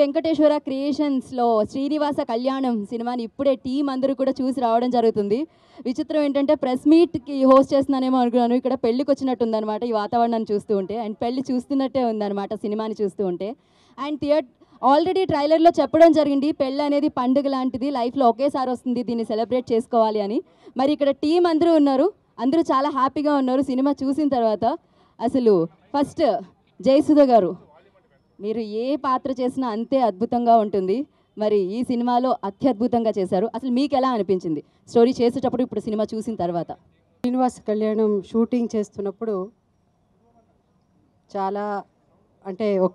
వెంకటేశ్వర క్రియేషన్స్లో శ్రీనివాస కళ్యాణం సినిమాని ఇప్పుడే టీం అందరూ కూడా చూసి రావడం జరుగుతుంది విచిత్రం ఏంటంటే ప్రెస్ మీట్కి హోస్ట్ చేస్తున్నానేమో అనుకున్నాను ఇక్కడ పెళ్ళికి వచ్చినట్టు ఉందన్నమాట ఈ వాతావరణాన్ని చూస్తూ ఉంటే అండ్ పెళ్లి చూస్తున్నట్టే ఉందన్నమాట సినిమాని చూస్తూ ఉంటే అండ్ థియేటర్ ఆల్రెడీ ట్రైలర్లో చెప్పడం జరిగింది పెళ్ళి అనేది పండుగ లాంటిది లైఫ్లో ఒకేసారి వస్తుంది దీన్ని సెలబ్రేట్ చేసుకోవాలి అని మరి ఇక్కడ టీం అందరూ ఉన్నారు అందరూ చాలా హ్యాపీగా ఉన్నారు సినిమా చూసిన తర్వాత అసలు ఫస్ట్ జయసుధ గారు మీరు ఏ పాత్ర చేసినా అంతే అద్భుతంగా ఉంటుంది మరి ఈ సినిమాలో అత్యద్భుతంగా చేశారు అసలు మీకు ఎలా అనిపించింది స్టోరీ చేసేటప్పుడు ఇప్పుడు సినిమా చూసిన తర్వాత శ్రీనివాస కళ్యాణం షూటింగ్ చేస్తున్నప్పుడు చాలా అంటే ఒక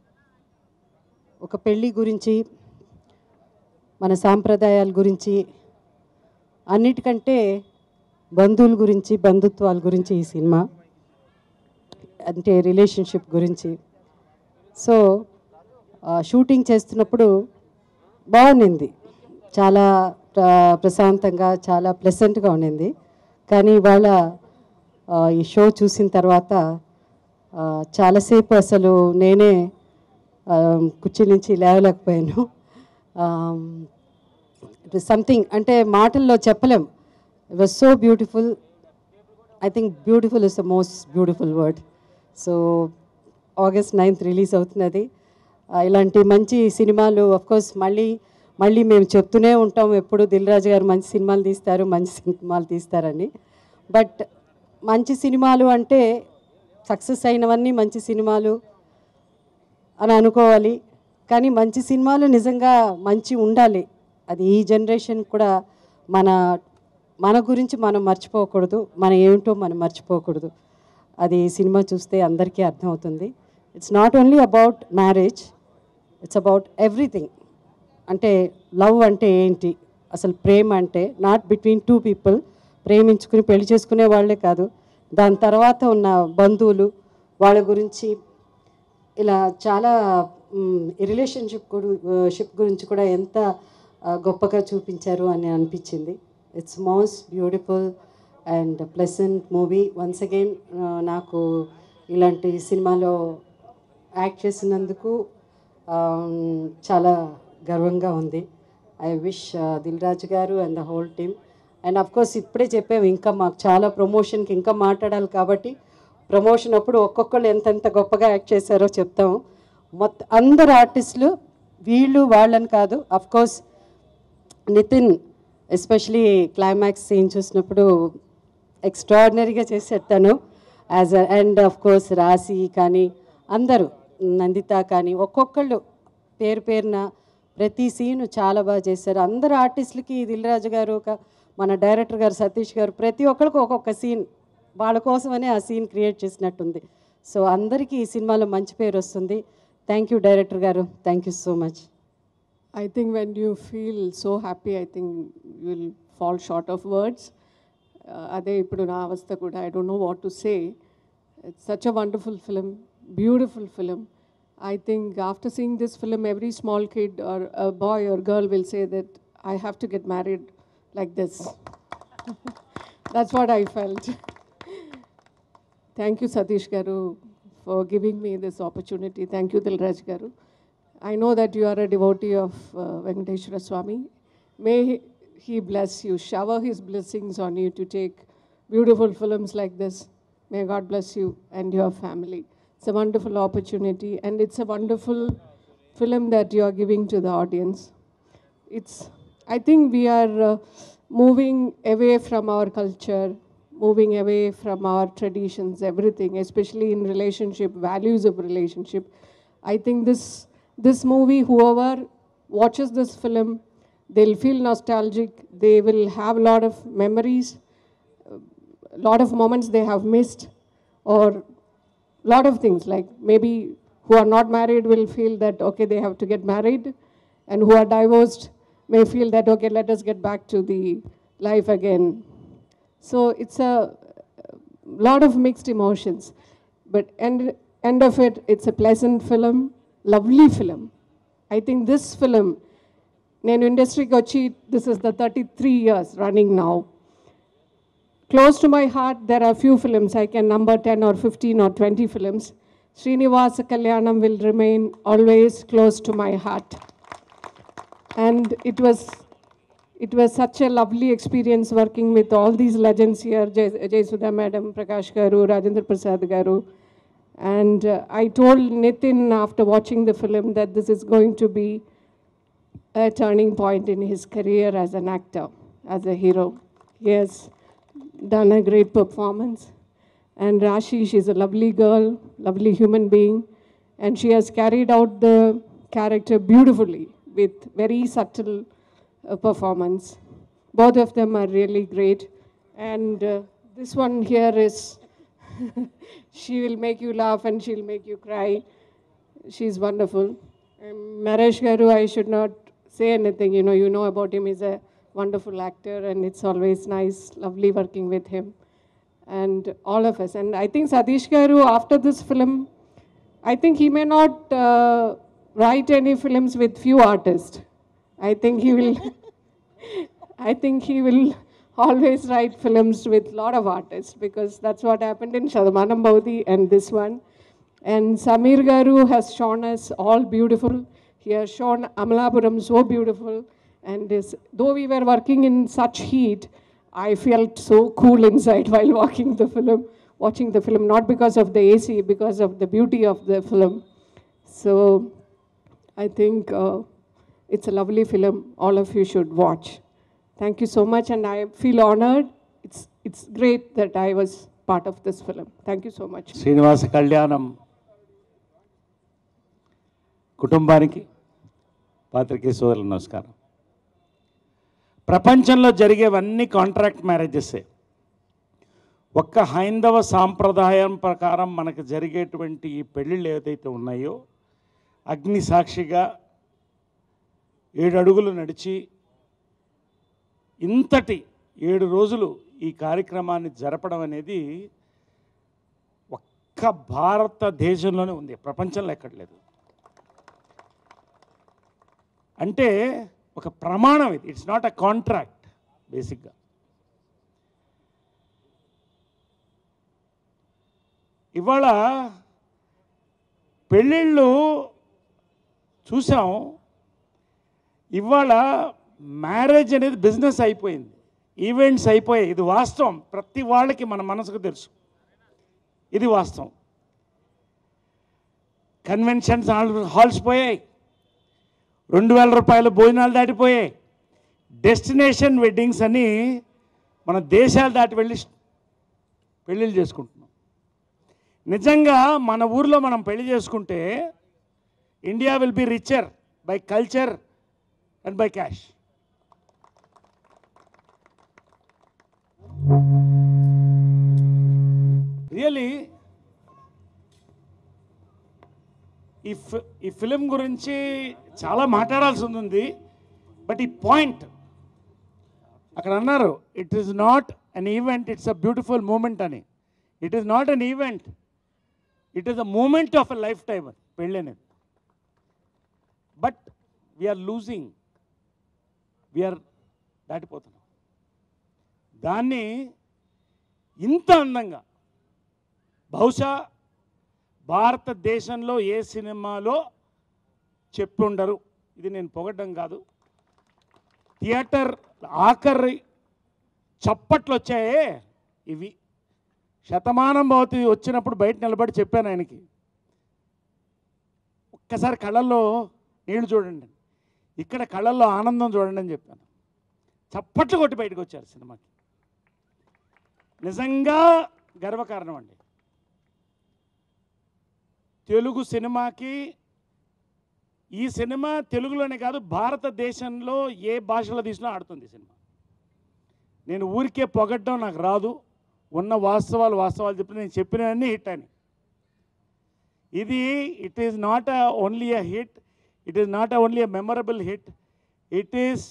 ఒక పెళ్ళి గురించి మన సాంప్రదాయాల గురించి అన్నిటికంటే బంధువుల గురించి బంధుత్వాల గురించి ఈ సినిమా అంటే రిలేషన్షిప్ గురించి సో ఆ, షూటింగ్ చేస్తున్నప్పుడు బాగుండింది చాలా ప్ర- ప్రశాంతంగా చాలా ప్లెసెంట్గా ఉండింది కానీ ఇవాళ ఆ, ఈ షో చూసిన తర్వాత ఆ, చాలాసేపు అసలు నేనే ఆ, కుర్చీ నుంచి లేవలేకపోయాను సంథింగ్ అంటే మాటల్లో చెప్పలేం it was so beautiful I think beautiful is the most beautiful word so August ninth release అవుతున్నది ఆ, ఇలాంటి మంచి సినిమాలు కోర్స్ మళ్ళీ మళ్ళీ మేము చెప్తూనే ఉంటాం ఎప్పుడు దిల్ రాజు గారు మంచి సినిమాలు తీస్తారు మంచి సినిమాలు తీస్తారని బట్ మంచి సినిమాలు అంటే సక్సెస్ అయినవన్నీ మంచి సినిమాలు అని అనుకోవాలి కానీ మంచి సినిమాలు నిజంగా మంచి ఉండాలి అది ఈ జనరేషన్ కూడా మన మన గురించి మనం మర్చిపోకూడదు మన ఏమిటో మనం మర్చిపోకూడదు అది ఈ సినిమా చూస్తే అందరికీ అర్థమవుతుంది it's not only about marriage it's about everything అంటే లవ్ అంటే ఏంటి అసలు ప్రేమ అంటే నాట్ బిట్వీన్ టూ పీపుల్ ప్రేమించుకుని పెళ్లి చేసుకునే వాళ్ళే కాదు దాని తర్వాత ఉన్న బంధువులు వాళ్ళ గురించి ఇలా చాలా రిలేషన్షిప్ షిప్ గురించి కూడా ఎంత ఆ, గొప్పగా చూపించారు అని అనిపించింది it's most beautiful and pleasant movie once again నాకు ఇలాంటి సినిమాలో యాక్ట్ చేసినందుకు ఆ, చాలా గర్వంగా ఉంది ఐ విష్ దిల్ రాజు గారు and the whole team and of course ఇప్పుడే చెప్పాము ఇంకా మాకు చాలా ప్రమోషన్కి ఇంకా మాట్లాడాలి కాబట్టి ప్రమోషన్ అప్పుడు ఒక్కొక్కళ్ళు ఎంతెంత గొప్పగా యాక్ట్ చేశారో చెప్తాము మొత్తం అందరు ఆర్టిస్టులు వీళ్ళు వాళ్ళని కాదు of course Nithin especially climax scene చూసినప్పుడు ఎక్స్ట్రాడినరీగా చేశాడు తను యాజ్ అండ్ ఆఫ్ కోర్స్ రాశి కానీ అందరూ నందిత కానీ ఒక్కొక్కళ్ళు పేరు పేరున ప్రతి సీను చాలా బాగా చేశారు అందరు ఆర్టిస్టులకి దిల్రాజు గారు ఒక మన డైరెక్టర్ గారు సతీష్ గారు ప్రతి ఒక్కరికి ఒక్కొక్క సీన్ వాళ్ళ కోసమనే ఆ సీన్ క్రియేట్ చేసినట్టుంది సో అందరికీ ఈ సినిమాలో మంచి పేరు వస్తుంది థ్యాంక్ యూ డైరెక్టర్ గారు thank you so much I think when you feel so happy, I think you'll fall short of words. Uh, అదే ఇప్పుడు నా అవస్థ కూడా I don't know what to say it's such a wonderful film beautiful film I think after seeing this film every small kid or boy or girl will say that I have to get married like this that's what I felt Thank you, Satish Garu, for giving me this opportunity. Thank you, Dilraj Garu. I know that you are a devotee of uh, Venkateshwara Swami. May he, he bless you, shower his blessings on you to take beautiful films like this. May God bless you and your family. It's a wonderful opportunity, and it's a wonderful film that you are giving to the audience. It's, I think we are uh, moving away from our culture, moving away from our traditions, everything, especially in relationship, values of relationship. I think this this movie, whoever watches this film, they'll feel nostalgic. They will have a lot of memories, a lot of moments they have missed, or lot of things like maybe who are not married will feel that okay they have to get married and who are divorced may feel that okay let us get back to the life again so it's a lot of mixed emotions but end end of it it's a pleasant film lovely film i think this film నేను ఇండస్ట్రీకి వచ్చి this is the thirty three years running now close to my heart, there are few films. I can number 10 or 15 or 20 films. Srinivasa Kalyanam will remain always close to my heart. And it was it was such a lovely experience working with all these legends here, Jay, Jay Sudha Madam, Prakash Garu, Rajendra Prasad Garu. And uh, I told Nitin after watching the film that this is going to be a turning point in his career as an actor, as a hero. He has done a great performance. And Rashi, she's a lovely girl, lovely human being, and she has carried out the character beautifully with very subtle uh, performance. Both of them are really great. And uh, this one here is, she will make you laugh and she'll make you cry. She's wonderful. Um, Naresh Garu, I should not say anything. You know, you know about him. He's a wonderful actor, and it's always nice, lovely working with him. And all of us. And I think Satish Garu, after this film, I think he may not uh, write any films with few artists. I think he will. I think he will always write films with lot of artists because that's what happened in Shadamanam Baudi and this one. And Samir Garu has shown us all beautiful. He has shown Amalapuram so beautiful. And this, though we were working in such heat, I felt so cool inside while watching the film, watching the film, not because of the AC, because of the beauty of the film. So I think uh, it's a lovely film. All of you should watch. Thank you so much, and I feel honored. It's, it's great that I was part of this film. Thank you so much. Srinivasa Kalyanam కుటుంబానికి పాత్రికే సోదరులు నమస్కారం ప్రపంచంలో జరిగేవన్నీ contract మ్యారేజెసే ఒక్క హైందవ సాంప్రదాయం ప్రకారం మనకు జరిగేటువంటి ఈ పెళ్ళిళ్ళు ఏదైతే ఉన్నాయో అగ్ని సాక్షిగా ఏడు అడుగులు నడిచి ఇంతటి ఏడు రోజులు ఈ కార్యక్రమాన్ని జరపడం అనేది ఒక్క భారతదేశంలోనే ఉంది ప్రపంచంలో ఎక్కడ లేదు అంటే ఒక ప్రమాణం ఇది ఇట్స్ నాట్ అ కాంట్రాక్ట్ బేసిక్గా ఇవాళ పెళ్ళిళ్ళు చూసాం ఇవాళ మ్యారేజ్ అనేది బిజినెస్ అయిపోయింది ఈవెంట్స్ అయిపోయాయి ఇది వాస్తవం ప్రతి వాళ్ళకి మన మనసుకు తెలుసు ఇది వాస్తవం కన్వెన్షన్స్ హాల్ హాల్స్ పోయాయి రెండు వేల రూపాయల భోజనాలు దాటిపోయాయి డెస్టినేషన్ వెడ్డింగ్స్ అని మన దేశాలు దాటి వెళ్ళి పెళ్ళిళ్ళు చేసుకుంటున్నాం నిజంగా మన ఊర్లో మనం పెళ్లి చేసుకుంటే India will be richer by culture and by cash really ఈ ఫి- ఈ ఫిలిం గురించి చాలా మాట్లాడాల్సి ఉంది బట్ ఈ పాయింట్ అక్కడ అన్నారు it is not an event it's a beautiful moment అని it is not an event it is a moment of a lifetime అది పెళ్ళి అనేది బట్ వీఆర్ లూజింగ్ వీఆర్ దాటిపోతున్నాం దాన్ని ఇంత అందంగా బహుశా భారతదేశంలో ఏ సినిమాలో చెప్పుండరు ఇది నేను పొగడ్డం కాదు థియేటర్ ఆఖరి చప్పట్లు వచ్చాయే ఇవి శతమానం భవతి వచ్చినప్పుడు బయట నిలబడి చెప్పాను ఆయనకి ఒక్కసారి కళ్ళల్లో నీళ్లు చూడండి ఇక్కడ కళ్ళల్లో ఆనందం చూడండి అని చెప్పాను చప్పట్లు కొట్టి బయటకు వచ్చారు సినిమాకి నిజంగా గర్వకారణం అండి తెలుగు సినిమాకి ఈ సినిమా తెలుగులోనే కాదు భారతదేశంలో ఏ భాషలో తీసినా ఆడుతుంది ఈ సినిమా నేను ఊరికే పొగడ్డం నాకు రాదు ఉన్న వాస్తవాలు వాస్తవాలు చెప్పి నేను చెప్పినవన్నీ హిట్ అని ఇది it is not only a hit it is not only a memorable hit it is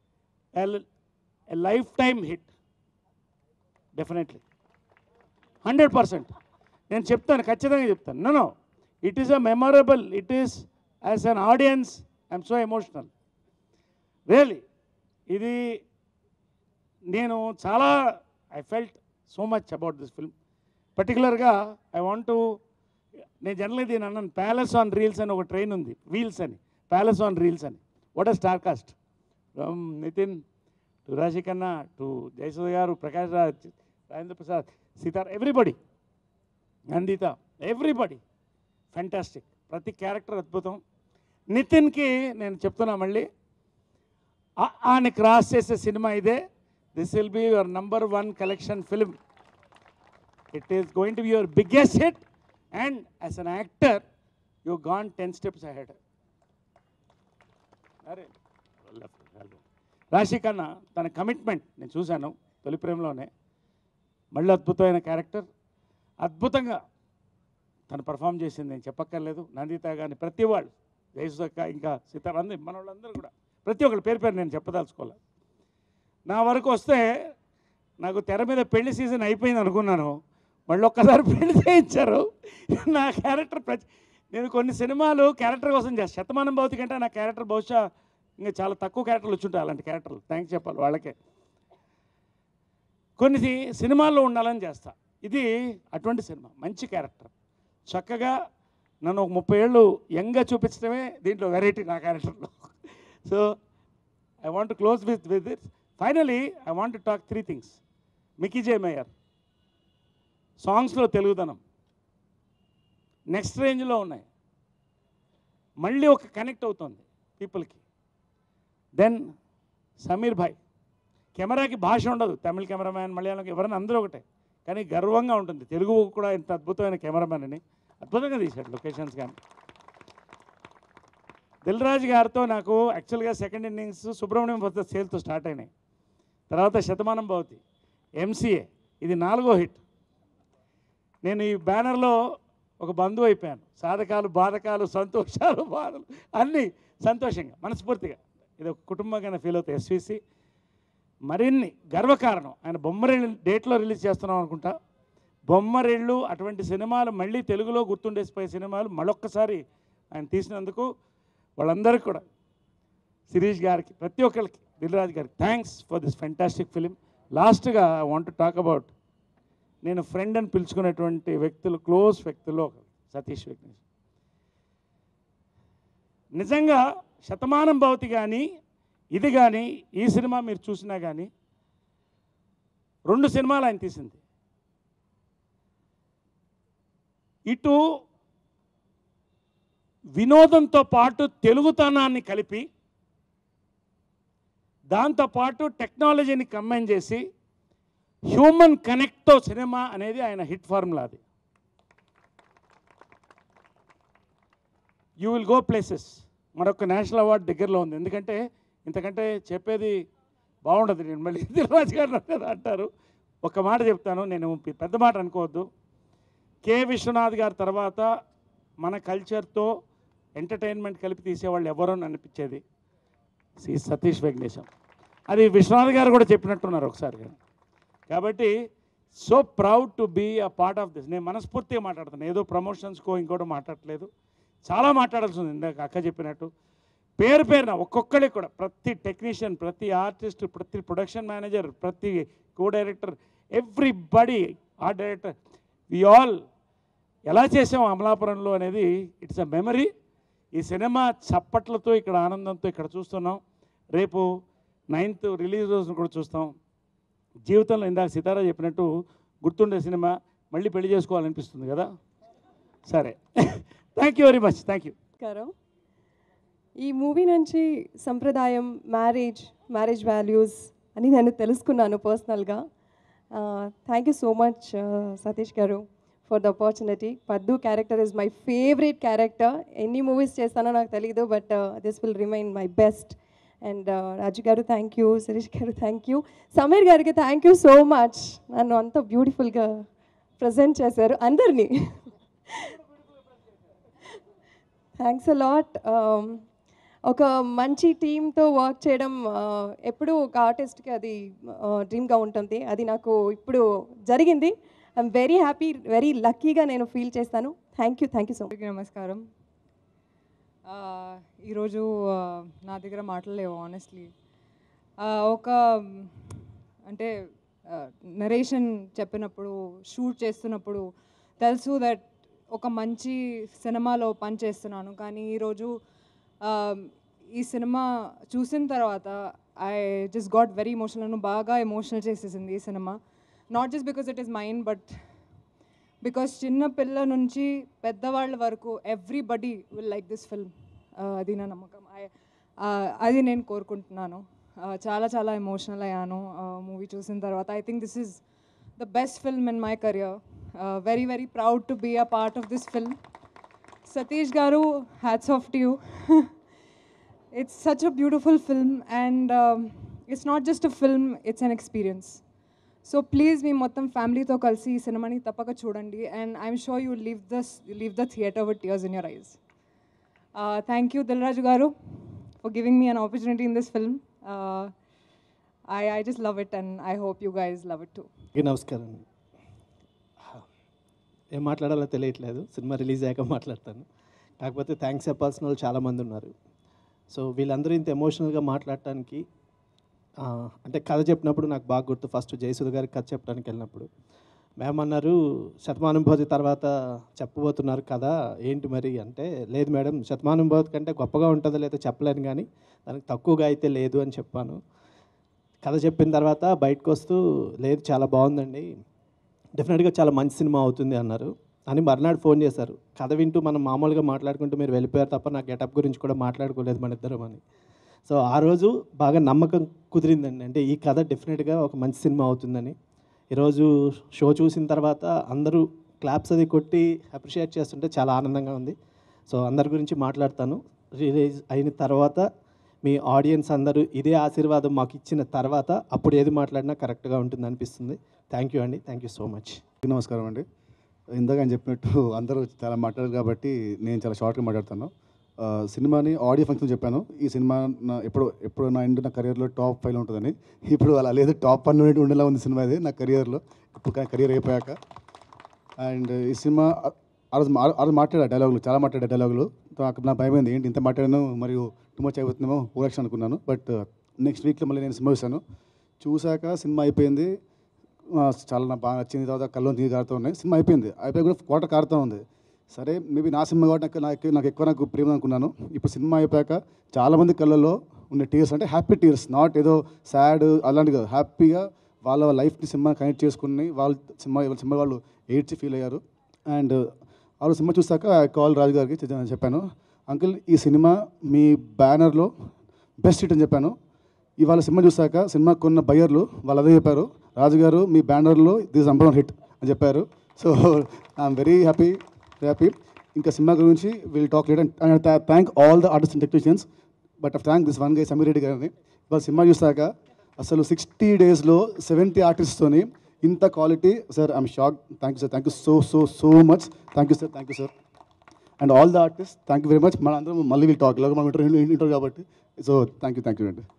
a lifetime hit definitely hundred percent నేను చెప్తాను ఖచ్చితంగా చెప్తాను no no it is a memorable it is as an audience I'm so emotional really ఇది నేను చాలా I felt so much about this film పర్టికులర్గా I want to నేను జనరల్గా దీని అన్నాను ప్యాలెస్ ఆన్ రీల్స్ అని ఒక ట్రైన్ ఉంది వీల్స్ అని ప్యాలెస్ ఆన్ రీల్స్ అని what a star cast from Nithin to Raashi Khanna to Jayasudha garu Prakash Raj Rajendra Prasad సీతార్ ఎవ్రీబడి నందిత ఎవ్రీబడి ఫ్యాంటాస్టిక్ ప్రతి క్యారెక్టర్ అద్భుతం నితిన్కి నేను చెప్తున్నా మళ్ళీ ఆ- ఆని క్రాస్ చేసే సినిమా ఇదే this will be your number one collection film it is going to be your biggest hit and as an actor you gone ten steps ahead అరే రాశి కన్నా తన కమిట్మెంట్ నేను చూశాను తొలి ప్రేమలోనే మళ్ళీ అద్భుతమైన క్యారెక్టర్ అద్భుతంగా తను పర్ఫామ్ చేసింది నేను చెప్పక్కర్లేదు నందిత కానీ ప్రతి వాళ్ళు జయసుక్క ఇంకా సీతారాం అందరూ మన వాళ్ళందరూ కూడా ప్రతి ఒక్కరు పేరు పేరు నేను చెప్పదలుచుకోవాలి నా వరకు వస్తే నాకు తెర మీద పెళ్లి సీజన్ అయిపోయింది అనుకున్నాను మళ్ళీ ఒక్కసారి పెళ్లి చేయించారు నా క్యారెక్టర్ ప్రతి నేను కొన్ని సినిమాలు క్యారెక్టర్ కోసం చేస్తాను శతమానం భౌతి కంటే నా క్యారెక్టర్ బహుశా ఇంకా చాలా తక్కువ క్యారెక్టర్లు వచ్చుంటాయి అలాంటి క్యారెక్టర్లు థ్యాంక్స్ చెప్పాలి వాళ్ళకే కొన్ని సి- సినిమాల్లో ఉండాలని చేస్తా ఇది అటువంటి సినిమా మంచి క్యారెక్టర్ చక్కగా నన్ను ఒక ముప్పై ఏళ్ళు యంగ్గా చూపించడమే దీంట్లో వెరైటీ నా క్యారెక్టర్లో so I want close with with it finally I want talk three things Mickey J Meyer సాంగ్స్లో తెలుగుదనం నెక్స్ట్ రేంజ్లో ఉన్నాయి మళ్ళీ ఒక కనెక్ట్ అవుతుంది పీపుల్కి దెన్ సమీర్ భాయ్ కెమెరాకి భాష ఉండదు తమిళ కెమెరామ్యాన్ మలయాళం ఎవరైనా అందరూ ఒకటే కానీ గర్వంగా ఉంటుంది తెలుగు కూడా ఇంత అద్భుతమైన కెమెరామ్యాన్ అని అద్భుతంగా తీశాడు లొకేషన్స్ కానీ దిల్ రాజు గారితో నాకు యాక్చువల్గా సెకండ్ ఇన్నింగ్స్ సుబ్రహ్మణ్యం వద్ద సేల్తో స్టార్ట్ అయినాయి తర్వాత శతమానం భవతి ఎంసీఏ ఇది నాలుగో హిట్ నేను ఈ బ్యానర్లో ఒక బంధువు అయిపోయాను సాధకాలు బాధకాలు సంతోషాలు బాధలు అన్నీ సంతోషంగా మనస్ఫూర్తిగా ఇది ఒక కుటుంబంగా ఫీల్ అవుతాయి ఎస్విసి మరిన్ని గర్వకారణం ఆయన బొమ్మరిళ్ళు డేట్లో రిలీజ్ చేస్తున్నాం అనుకుంటా బొమ్మరిళ్ళు అటువంటి సినిమాలు మళ్ళీ తెలుగులో గుర్తుండేసిపోయే సినిమాలు మళ్ళొక్కసారి ఆయన తీసినందుకు వాళ్ళందరికీ కూడా శిరీష్ గారికి ప్రతి ఒక్కరికి దిల్రాజ్ గారికి thanks for this fantastic film లాస్ట్గా ఐ వాంట్ టాక్ అబౌట్ నేను ఫ్రెండ్ అని పిలుచుకునేటువంటి వ్యక్తులు క్లోజ్ వ్యక్తుల్లో ఒకరు సతీష్ విఘ్నేష్ నిజంగా శతమానం భవతి కానీ ఇది కానీ ఈ సినిమా మీరు చూసినా కానీ రెండు సినిమాలు ఆయన తీసింది ఇటు వినోదంతో పాటు తెలుగుతనాన్ని కలిపి దాంతోపాటు టెక్నాలజీని కంబైన్ చేసి హ్యూమన్ కనెక్ట్తో సినిమా అనేది ఆయన హిట్ ఫార్ములా అది యూ విల్ గో ప్లేసెస్ మరొక నేషనల్ అవార్డు దగ్గరలో ఉంది ఎందుకంటే ఇంతకంటే చెప్పేది బాగుండదు నేను మళ్ళీ దిల్రాజు గారు నన్ను అంటారు ఒక మాట చెప్తాను నేను పె- పెద్ద మాట అనుకోవద్దు కె విశ్వనాథ్ గారి తర్వాత మన కల్చర్తో ఎంటర్టైన్మెంట్ కలిపి తీసేవాళ్ళు ఎవరో అని అనిపించేది శ్రీ సతీష్ వెంకటేశం అది విశ్వనాథ్ గారు కూడా చెప్పినట్టున్నారు ఒకసారి కానీ కాబట్టి so proud to be a part of this నేను మనస్ఫూర్తిగా మాట్లాడుతాను ఏదో ప్రమోషన్స్కో ఇంకోటి మాట్లాడట్లేదు చాలా మాట్లాడాల్సి ఉంది ఇందాక అక్క చెప్పినట్టు పేరు పేరున ఒక్కొక్కరికి కూడా ప్రతి టెక్నీషియన్ ప్రతి ఆర్టిస్ట్ ప్రతి ప్రొడక్షన్ మేనేజర్ ప్రతి co director everybody art director we all ఎలా చేసాం అమలాపురంలో అనేది ఇట్స్ అ మెమరీ ఈ సినిమా చప్పట్లతో ఇక్కడ ఆనందంతో ఇక్కడ చూస్తున్నాం రేపు నైన్త్ రిలీజ్ రోజున కూడా చూస్తాం జీవితంలో ఇందాక సితారా చెప్పినట్టు గుర్తుండే సినిమా మళ్ళీ పెళ్లి చేసుకోవాలనిపిస్తుంది కదా సరే thank you very much thank you నమస్కారం ఈ మూవీ నుంచి సంప్రదాయం మ్యారేజ్ మ్యారేజ్ వాల్యూస్ అని నేను తెలుసుకున్నాను పర్సనల్గా thank you so much Satish గారు for the opportunity Paddu character is my favourite character ఎన్ని మూవీస్ చేస్తానో నాకు తెలియదు but this will remain my best and Raju గారు థ్యాంక్ యూ శిరీష్ గారు థ్యాంక్ యూ సమీర్ గారికి థ్యాంక్ యూ సో మచ్ నన్ను అంత బ్యూటిఫుల్గా ప్రజెంట్ చేశారు అందరినీ థ్యాంక్స్ అ లాట్ ఒక మంచి టీంతో వర్క్ చేయడం uh, ఎప్పుడూ ఒక ఆర్టిస్ట్కి అది డ్రీమ్గా ఉంటుంది అది నాకు ఇప్పుడు జరిగింది ఐఎమ్ వెరీ హ్యాపీ వెరీ లక్కీగా నేను ఫీల్ చేస్తాను thank you thank you so much అందరికీ నమస్కారం ఆ, ఈరోజు ఆ, నా దగ్గర మాటలేవు ఆనెస్ట్లీ ఒక అంటే నరేషన్ చెప్పినప్పుడు షూట్ చేస్తున్నప్పుడు తెలుసు దట్ ఒక మంచి సినిమాలో పనిచేస్తున్నాను కానీ ఈరోజు ఆ, ఈ సినిమా చూసిన తర్వాత I just got very emotional నన్ను బాగా ఎమోషనల్ చేసేసింది ఈ cinema not just because it is mind but because చిన్న పిల్ల నుంచి పెద్దవాళ్ళ వరకు everybody will like this film అది నా నమ్మకం I- uh, అది నేను కోరుకుంటున్నాను Uh, చాలా చాలా ఎమోషనల్ అయ్యాను మూవీ చూసిన తర్వాత I think this is the best film in my career very very proud to be a part of this film Satish గారు hats off to you it's such a beautiful film and um, it's not just a film it's an experience so please మీ మొత్తం ఫ్యామిలీతో కలిసి ఈ సినిమాని తప్పక చూడండి and I'm sure you leave the leave the theatre with tears in your eyes thank you Dilraju గారు for giving me an opportunity in this film I I just love it and I hope you guys love it too అందరికీ నమస్కారం అండి ఏం మాట్లాడాలో తెలియట్లేదు cinema release అయ్యాక మాట్లాడతాను కాకపోతే థ్యాంక్స్ చెప్పాల్సిన వాళ్ళు చాలామంది ఉన్నారు సో వీళ్ళందరూ ఇంత ఎమోషనల్గా మాట్లాడటానికి ఆ, అంటే కథ చెప్పినప్పుడు నాకు బాగా గుర్తు ఫస్ట్ జయసుధ గారికి కథ చెప్పడానికి వెళ్ళినప్పుడు మ్యామ్ అన్నారు శతమానుభూతి తర్వాత చెప్పబోతున్నారు కదా ఏంటి మరి అంటే లేదు మేడం శతమానుభూతి కంటే గొప్పగా ఉంటుందో లేదో చెప్పలేను కానీ దానికి తక్కువగా అయితే లేదు అని చెప్పాను కథ చెప్పిన తర్వాత బయటకు వస్తూ లేదు చాలా బాగుందండి డెఫినెట్గా చాలా మంచి సినిమా అవుతుంది అన్నారు అని మర్నాడు ఫోన్ చేశారు కథ వింటూ మనం మామూలుగా మాట్లాడుకుంటూ మీరు వెళ్ళిపోయారు తప్ప నా గెటప్ గురించి కూడా మాట్లాడుకోలేదు మన ఇద్దరం అని సో ఆ రోజు బాగా నమ్మకం కుదిరిందండి అంటే ఈ కథ డెఫినెట్గా ఒక మంచి సినిమా అవుతుందని ఈరోజు షో చూసిన తర్వాత అందరూ క్లాప్స్ అది కొట్టి అప్రిషియేట్ చేస్తుంటే చాలా ఆనందంగా ఉంది సో అందరి గురించి మాట్లాడతాను రిలీజ్ అయిన తర్వాత మీ ఆడియన్స్ అందరూ ఇదే ఆశీర్వాదం మాకు ఇచ్చిన తర్వాత అప్పుడు ఏది మాట్లాడినా కరెక్ట్గా ఉంటుంది అనిపిస్తుంది థ్యాంక్ యూ అండి థ్యాంక్ యూ సో మచ్ నమస్కారం అండి ఇందాక ఆయన చెప్పినట్టు అందరూ చాలా మాట్లాడారు కాబట్టి నేను చాలా షార్ట్గా మాట్లాడతాను ఆ, సినిమాని ఆడియో ఫంక్షన్ చెప్పాను ఈ సినిమా నా ఎప్పుడు ఎప్పుడు నా ఎండ్ నా కెరియర్లో టాప్ ఫైవ్ ఉంటుందని ఇప్పుడు అలా లేదు టాప్ వన్ ఉండేలా ఉంది సినిమా ఇది నా కెరియర్లో ఇప్పుడు కెరియర్ అయిపోయాక అండ్ ఈ సినిమా ఆ- ఆ రోజు మా- ఆ రోజు మాట్లాడా డైలాగులు చాలా మాట్లాడా డైలాగులు నాకు నా భయమైంది ఏంటి ఇంత మాట్లాడాను మరియు టూ మచ్ అయిపోతుందేమో ఓరక్షన్ అనుకున్నాను బట్ నెక్స్ట్ వీక్లో మళ్ళీ నేను సినిమా చూశాను చూశాక సినిమా అయిపోయింది ఆ, చాలా నాకు బాగా నచ్చింది తర్వాత కళ్ళు తీగి కారుతూ ఉన్నాయి సినిమా అయిపోయింది అయిపోయి కూడా క్వార్టర్ కారుతూ ఉంది సరే మేబీ నా సినిమా కాబట్టి నాకు నాకు నాకు ఎక్కువ నాకు ప్రేమ అనుకున్నాను ఇప్పుడు సినిమా అయిపోయాక చాలామంది కళ్ళల్లో ఉన్న టీయర్స్ అంటే హ్యాపీ టీయర్స్ నాట్ ఏదో సాడ్ అలాంటి కాదు హ్యాపీగా వాళ్ళ లైఫ్ని సినిమా కనెక్ట్ చేసుకుని వాళ్ళు సినిమా సినిమా వాళ్ళు ఏడ్చి ఫీల్ అయ్యారు అండ్ ఆ రోజు సినిమా చూసాక కాల్ రాజు గారికి చె- చెప్పాను అంకుల్ ఈ సినిమా మీ బ్యానర్లో బెస్ట్ హిట్ అని చెప్పాను ఇవాళ సినిమా చూసాక సినిమా కొన్న బయ్యర్లు వాళ్ళు అదే చెప్పారు రాజుగారు మీ బ్యానర్లో దిస్ నంబర్ వన్ హిట్ అని చెప్పారు so I'm very happy happy ఇంకా సినిమా గురించి will talk late and thank all the artist and technicians but thank this one guy Sameer Reddy గారిని ఇవాళ సినిమా చూసాక అసలు సిక్స్టీ డేస్లో సెవెంటీ ఆర్టిస్ట్తోని ఇంత quality sir I'm shock thank you sir thank you so so so much thank you sir thank you sir and all the artist thank you very much మన అందరం మళ్ళీ వీళ్ళు టాక్ ఇలాగ మనం ఇంటర్ ఇంటర్ కాబట్టి so thank you thank you అండి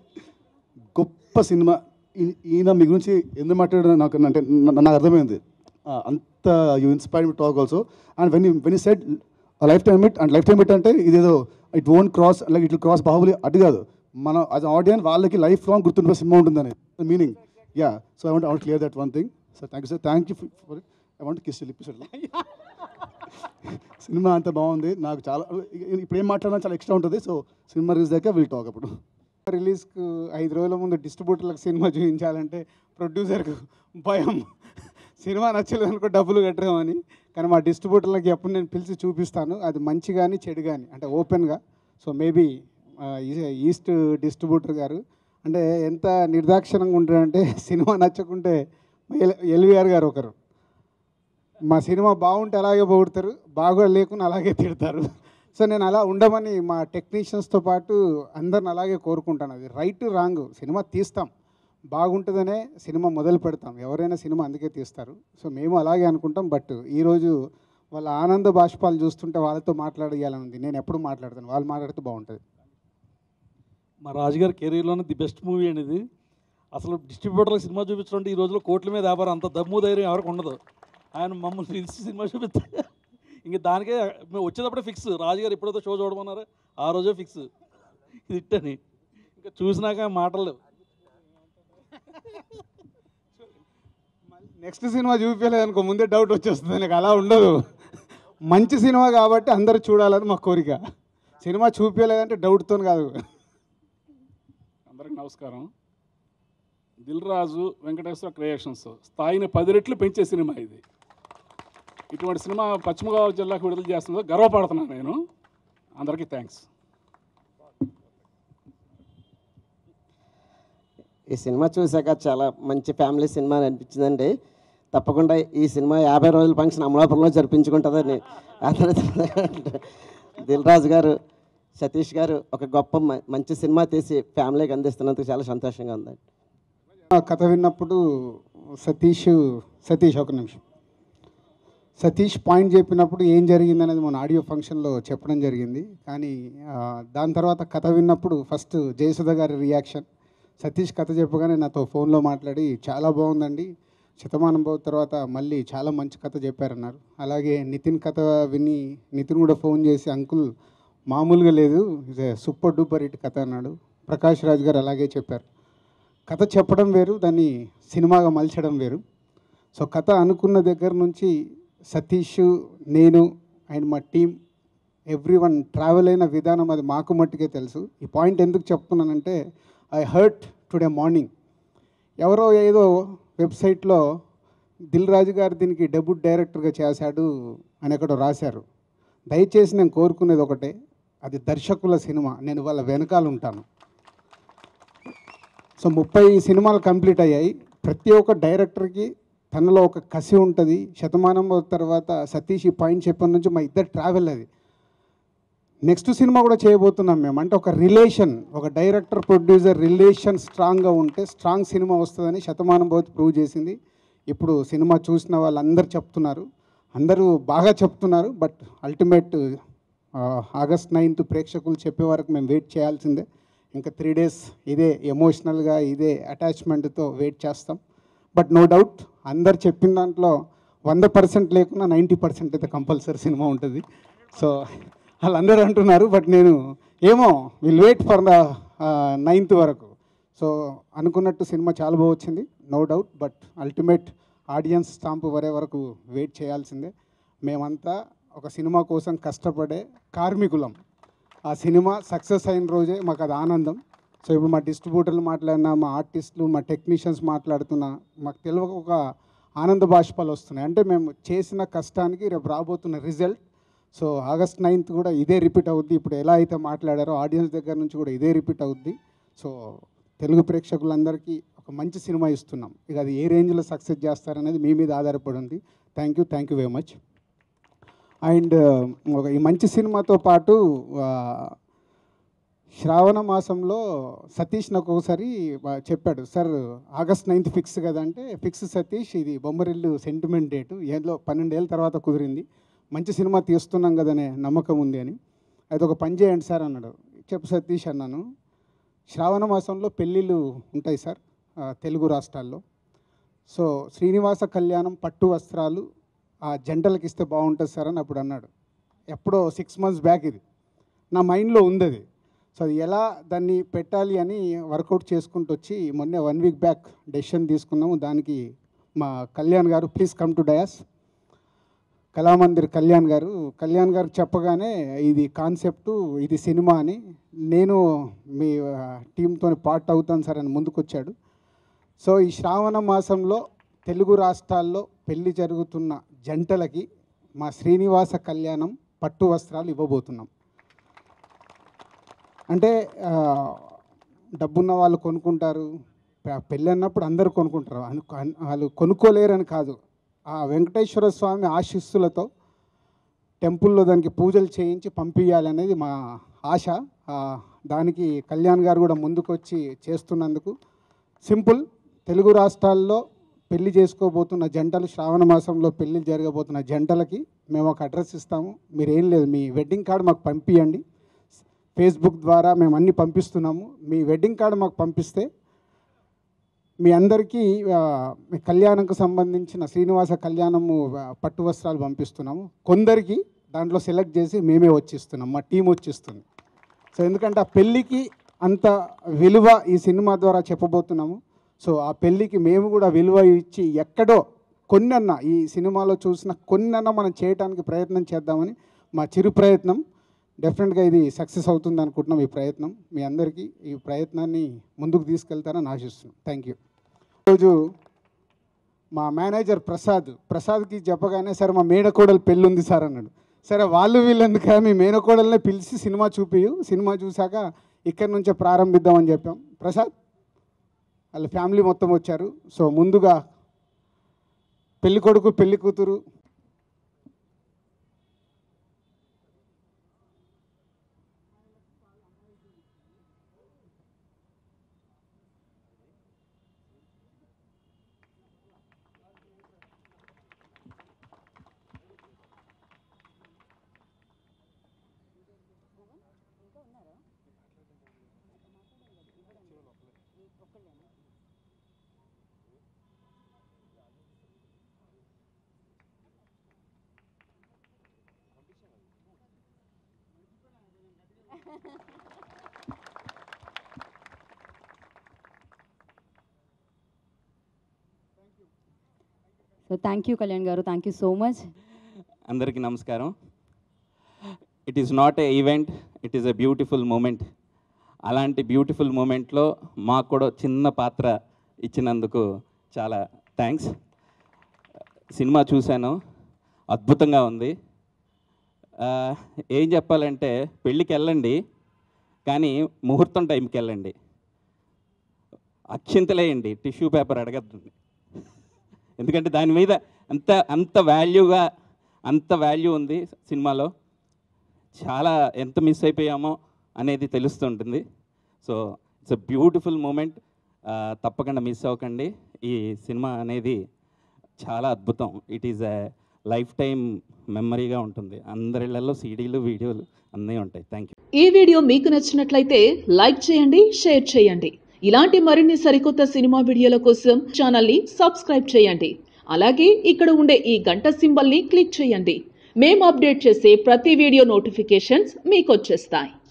గొప్ప cinema ఈ- ఈయన మీ గురించి ఎందుకు మాట్లాడారు నాకు అంటే నా- నాకు అర్థమైంది ఆ, అంత you inspire me talk also and when when you set lifetime it and lifetime it అంటే ఇదేదో it own cross like it cross Baahubali అటు కాదు మన యాజ్ ఆడియన్స్ వాళ్ళకి లైఫ్ లాంగ్ గుర్తుండే సినిమా ఉంటుందని meaning yeah so I want I want clear that one thing sir thank you sir thank you for I want kiss lip cinema అంత బాగుంది నాకు చాలా ఇప్పుడు ఏం మాట్లాడినా చాలా ఎక్స్ట్రా ఉంటుంది సో సినిమా రిలీజ్ దాకా విల్ టాక్ అప్పుడు రిలీజ్కు ఐదు రోజుల ముందు డిస్ట్రిబ్యూటర్లకు సినిమా చూపించాలంటే ప్రొడ్యూసర్కు భయం సినిమా నచ్చలేదు అనుకో డబ్బులు కట్టరామని కానీ మా డిస్ట్రిబ్యూటర్లకి ఎప్పుడు నేను పిలిచి చూపిస్తాను అది మంచి కానీ చెడు కానీ అంటే ఓపెన్గా సో మేబీ ఈస్ట్ డిస్ట్రిబ్యూటర్ గారు అంటే ఎంత నిర్దాక్షిణంగా ఉంటారంటే సినిమా నచ్చకుంటే ఎల్ ఎల్విఆర్ గారు ఒకరు మా సినిమా బాగుంటే అలాగే పొగుడతారు బాగా లేకుండా అలాగే తిడతారు సో నేను అలా ఉండమని మా టెక్నీషియన్స్తో పాటు అందరిని అలాగే కోరుకుంటాను అది రైట్ రాంగ్ సినిమా తీస్తాం బాగుంటుందనే సినిమా మొదలు పెడతాం ఎవరైనా సినిమా అందుకే తీస్తారు సో మేము అలాగే అనుకుంటాం బట్ ఈరోజు వాళ్ళ ఆనంద బాష్పాలు చూస్తుంటే వాళ్ళతో మాట్లాడేయాలని ఉంది నేను ఎప్పుడు మాట్లాడతాను వాళ్ళు మాట్లాడితే బాగుంటుంది మా రాజుగారి కెరీర్లోనే ది బెస్ట్ మూవీ అండి ఇది అసలు డిస్ట్రిబ్యూటర్లకు సినిమా చూపించడం ఈ రోజుల్లో కోట్ల మీద వ్యాపారం అంత దమ్ము ధైర్యం ఎవరికి ఉండదు ఆయన మమ్మల్ని పిలిచి సినిమా చూపిస్తే ఇంక దానికే మేము వచ్చేటప్పుడే ఫిక్స్ రాజుగారు ఎప్పుడైతే షో చూడమన్నారో ఆ రోజే ఫిక్స్ ఇది ఇట్టని ఇంకా చూసినాక మాటలు లేవు నెక్స్ట్ సినిమా చూపించలేదు అనుకో ముందే డౌట్ వచ్చేస్తుంది నాకు అలా ఉండదు మంచి సినిమా కాబట్టి అందరూ చూడాలని మా కోరిక సినిమా చూపించలేదంటే డౌట్తో కాదు అందరికి నమస్కారం దిల్ రాజు వెంకటేశ్వర క్రియేషన్స్ స్థాయిని పది రెట్లు పెంచే సినిమా ఇది ఇటువంటి సినిమా పశ్చిమ గోదావరి జిల్లాకు విడుదల చేస్తుందో గర్వపడుతున్నాను నేను అందరికీ థ్యాంక్స్ ఈ సినిమా చూశాక చాలా మంచి ఫ్యామిలీ సినిమా అని అనిపించిందండి తప్పకుండా ఈ సినిమా యాభై రోజుల ఫంక్షన్ అమలాపురంలో జరిపించుకుంటుందని అందరూ దిల్ రాజు గారు సతీష్ గారు ఒక గొప్ప మ- మంచి సినిమా తీసి ఫ్యామిలీకి అందిస్తున్నందుకు చాలా సంతోషంగా ఉందండి ఆ కథ విన్నప్పుడు సతీష్ సతీష్ ఒక నిమిషం సతీష్ పాయింట్ చెప్పినప్పుడు ఏం జరిగింది అనేది మన ఆడియో ఫంక్షన్లో చెప్పడం జరిగింది కానీ ఆ, దాని తర్వాత కథ విన్నప్పుడు ఫస్ట్ జయసుధ గారి రియాక్షన్ సతీష్ కథ చెప్పగానే నాతో ఫోన్లో మాట్లాడి చాలా బాగుందండి శతమానం భవ తర్వాత మళ్ళీ చాలా మంచి కథ చెప్పారన్నారు అలాగే నితిన్ కథ విని నితిన్ కూడా ఫోన్ చేసి అంకుల్ మామూలుగా లేదు సూపర్ డూపర్ హిట్ కథ అన్నాడు ప్రకాష్ రాజ్ గారు అలాగే చెప్పారు కథ చెప్పడం వేరు దాన్ని సినిమాగా మలచడం వేరు సో కథ అనుకున్న దగ్గర నుంచి సతీష్ నేను అండ్ మా టీం ఎవ్రీ వన్ ట్రావెల్ అయిన విధానం అది మాకు మట్టుకే తెలుసు ఈ పాయింట్ ఎందుకు చెప్తున్నానంటే ఐ హర్ట్ టుడే మార్నింగ్ ఎవరో ఏదో వెబ్సైట్లో దిల్ రాజు గారు దీనికి డెబ్యూట్ డైరెక్టర్గా చేశాడు అని ఎక్కడో రాశారు దయచేసి నేను కోరుకునేది ఒకటే అది దర్శకుల సినిమా నేను వాళ్ళ వెనకాల ఉంటాను సో ముప్పై సినిమాలు కంప్లీట్ అయ్యాయి ప్రతి ఒక్క డైరెక్టర్కి తనలో ఒక కసి ఉంటుంది శతమానం తర్వాత సతీష్ ఈ పాయింట్ చెప్పిన నుంచి మా ఇద్దరు ట్రావెల్ అది నెక్స్ట్ సినిమా కూడా చేయబోతున్నాం మేము అంటే ఒక రిలేషన్ ఒక డైరెక్టర్ ప్రొడ్యూసర్ రిలేషన్ స్ట్రాంగ్గా ఉంటే స్ట్రాంగ్ సినిమా వస్తుందని శతమానం భవతి ప్రూవ్ చేసింది ఇప్పుడు సినిమా చూసిన వాళ్ళందరూ చెప్తున్నారు అందరూ బాగా చెప్తున్నారు బట్ అల్టిమేట్ ఆగస్ట్ నైన్త్ ప్రేక్షకులు చెప్పే వరకు మేము వెయిట్ చేయాల్సిందే ఇంకా త్రీ డేస్ ఇదే ఎమోషనల్గా ఇదే అటాచ్మెంట్తో వెయిట్ చేస్తాం బట్ నో డౌట్ అందరు చెప్పిన దాంట్లో వంద పర్సెంట్ లేకున్నా నైంటీ పర్సెంట్ అయితే కంపల్సరీ సినిమా ఉంటుంది సో వాళ్ళందరూ అంటున్నారు బట్ నేను ఏమో will wait for the ninth వరకు సో అనుకున్నట్టు సినిమా చాలా బాగా వచ్చింది no doubt but ultimate audience stamp వరే వరకు వెయిట్ చేయాల్సిందే మేమంతా ఒక సినిమా కోసం కష్టపడే కార్మికులం ఆ సినిమా సక్సెస్ అయిన రోజే మాకు అది ఆనందం సో ఇప్పుడు మా డిస్ట్రిబ్యూటర్లు మాట్లాడినా మా ఆర్టిస్టులు మా టెక్నీషియన్స్ మాట్లాడుతున్నా మాకు తెలియక ఒక ఆనంద బాష్పాలు వస్తున్నాయి అంటే మేము చేసిన కష్టానికి రేపు రాబోతున్న రిజల్ట్ సో ఆగస్ట్ నైన్త్ కూడా ఇదే రిపీట్ అవుద్ది ఇప్పుడు ఎలా అయితే మాట్లాడారో ఆడియన్స్ దగ్గర నుంచి కూడా ఇదే రిపీట్ అవుద్ది సో తెలుగు ప్రేక్షకులందరికీ ఒక మంచి సినిమా ఇస్తున్నాం ఇక అది ఏ రేంజ్లో సక్సెస్ చేస్తారనేది మీ మీద ఆధారపడి ఉంది thank you thank you very much and ఒక ఈ మంచి సినిమాతో పాటు ఆ, శ్రావణ మాసంలో సతీష్ నాకు ఒకసారి ఆ, చెప్పాడు సార్ ఆగస్ట్ నైన్త్ ఫిక్స్ కదా అంటే ఫిక్స్ సతీష్ ఇది బొమ్మరిల్లు సెంటిమెంట్ డేటు ఏదో పన్నెండేళ్ళ తర్వాత కుదిరింది మంచి సినిమా తీస్తున్నాం కదనే నమ్మకం ఉంది అని అయితే ఒక పని చేయండి సార్ అన్నాడు చెప్పు సతీష్ అన్నాను శ్రావణ మాసంలో పెళ్ళిళ్ళు ఉంటాయి సార్ ఆ, తెలుగు రాష్ట్రాల్లో సో శ్రీనివాస కళ్యాణం పట్టు వస్త్రాలు ఆ జంటలకు ఇస్తే బాగుంటుంది సార్ అని అప్పుడు అన్నాడు ఎప్పుడో సిక్స్ మంత్స్ బ్యాక్ ఇది నా మైండ్లో ఉంది అది సో అది ఎలా దాన్ని పెట్టాలి అని వర్కౌట్ చేసుకుంటూ వచ్చి మొన్నే వన్ వీక్ బ్యాక్ డెసిషన్ తీసుకున్నాము దానికి మా కళ్యాణ్ గారు please come to dais Kalamandir Kalyan గారు కళ్యాణ్ గారు చెప్పగానే ఇది కాన్సెప్టు ఇది సినిమా అని నేను మీ టీంతో పార్ట్ అవుతాను సార్ అని ముందుకొచ్చాడు సో ఈ శ్రావణ మాసంలో తెలుగు రాష్ట్రాల్లో పెళ్లి జరుగుతున్న జంటలకి మా శ్రీనివాస కళ్యాణం పట్టు వస్త్రాలు ఇవ్వబోతున్నాం అంటే ఆ, డబ్బున్న వాళ్ళు కొనుక్కుంటారు పె- పెళ్ళి అన్నప్పుడు అందరూ కొనుక్కుంటారు అను- అన్- వాళ్ళు కొనుక్కోలేరని కాదు ఆ వెంకటేశ్వర స్వామి ఆశీస్సులతో టెంపుల్లో దానికి పూజలు చేయించి పంపించాలనేది మా ఆశ ఆ, దానికి కళ్యాణ్ గారు కూడా ముందుకొచ్చి చేస్తున్నందుకు సింపుల్ తెలుగు రాష్ట్రాల్లో పెళ్లి చేసుకోబోతున్న జంటలు శ్రావణ మాసంలో పెళ్లి జరగబోతున్న జంటలకి మేము ఒక అడ్రస్ ఇస్తాము మీరు ఏం లేదు మీ వెడ్డింగ్ కార్డు మాకు పంపించండి ఫేస్బుక్ ద్వారా మేము అన్ని పంపిస్తున్నాము మీ వెడ్డింగ్ కార్డు మాకు పంపిస్తే మీ అందరికీ ఆ, మీ కళ్యాణంకు సంబంధించిన శ్రీనివాస కళ్యాణము ఆ, పట్టు వస్త్రాలు పంపిస్తున్నాము కొందరికి దాంట్లో సెలెక్ట్ చేసి మేమే వచ్చిస్తున్నాం మా టీం వచ్చిస్తుంది సో ఎందుకంటే ఆ పెళ్ళికి అంత విలువ ఈ సినిమా ద్వారా చెప్పబోతున్నాము సో ఆ పెళ్ళికి మేము కూడా విలువ ఇచ్చి ఎక్కడో కొన్నన్న ఈ సినిమాలో చూసిన కొన్నన్న మనం చేయడానికి ప్రయత్నం చేద్దామని మా చిరు ప్రయత్నం డెఫినెట్గా ఇది సక్సెస్ అవుతుంది అనుకుంటున్నాం ఈ ప్రయత్నం మీ అందరికీ ఈ ప్రయత్నాన్ని ముందుకు తీసుకెళ్తారని ఆశిస్తున్నాం థ్యాంక్ యూ ఈరోజు మా మేనేజర్ ప్రసాద్ ప్రసాద్కి చెప్పగానే సరే మా మేనకోడలు పెళ్ళి ఉంది సార్ అన్నాడు సరే వాళ్ళు వీళ్ళెందుక మీ మేనకోడల్నే పిలిచి సినిమా చూపియు సినిమా చూశాక ఇక్కడి నుంచే ప్రారంభిద్దామని చెప్పాం ప్రసాద్ వాళ్ళ ఫ్యామిలీ మొత్తం వచ్చారు సో ముందుగా పెళ్లి కొడుకు పెళ్లి కూతురు సో థ్యాంక్ యూ కళ్యాణ్ గారు థ్యాంక్ యూ సో మచ్ అందరికీ నమస్కారం it is not a event it is a beautiful moment అలాంటి బ్యూటిఫుల్ మూమెంట్లో మాకు కూడా చిన్న పాత్ర ఇచ్చినందుకు చాలా థ్యాంక్స్ సినిమా చూశాను అద్భుతంగా ఉంది ఆ, ఏం చెప్పాలంటే పెళ్ళికి వెళ్ళండి కానీ ముహూర్తం టైంకి వెళ్ళండి అక్షింతలేయండి టిష్యూ పేపర్ అడగద్దండి ఎందుకంటే దాని మీద అంత అంత వాల్యూగా అంత వాల్యూ ఉంది సినిమాలో చాలా ఎంత మిస్ అయిపోయామో అనేది తెలుస్తుంటుంది so it's a beautiful moment తప్పకుండా మిస్ అవ్వకండి ఈ సినిమా అనేది చాలా అద్భుతం it is a lifetime మెమరీగా ఉంటుంది అందరిళ్లలో సీడీలు వీడియోలు అన్నీ ఉంటాయి థ్యాంక్ యూ ఈ వీడియో మీకు నచ్చినట్లయితే లైక్ చేయండి షేర్ చేయండి ఇలాంటి మరిన్ని సరికొత్త సినిమా వీడియోల కోసం ఛానల్ని సబ్స్క్రైబ్ చేయండి అలాగే ఇక్కడ ఉండే ఈ గంట సింబల్ని క్లిక్ చేయండి మేము అప్డేట్ చేసే ప్రతి వీడియో నోటిఫికేషన్స్ మీకు వచ్చేస్తాయి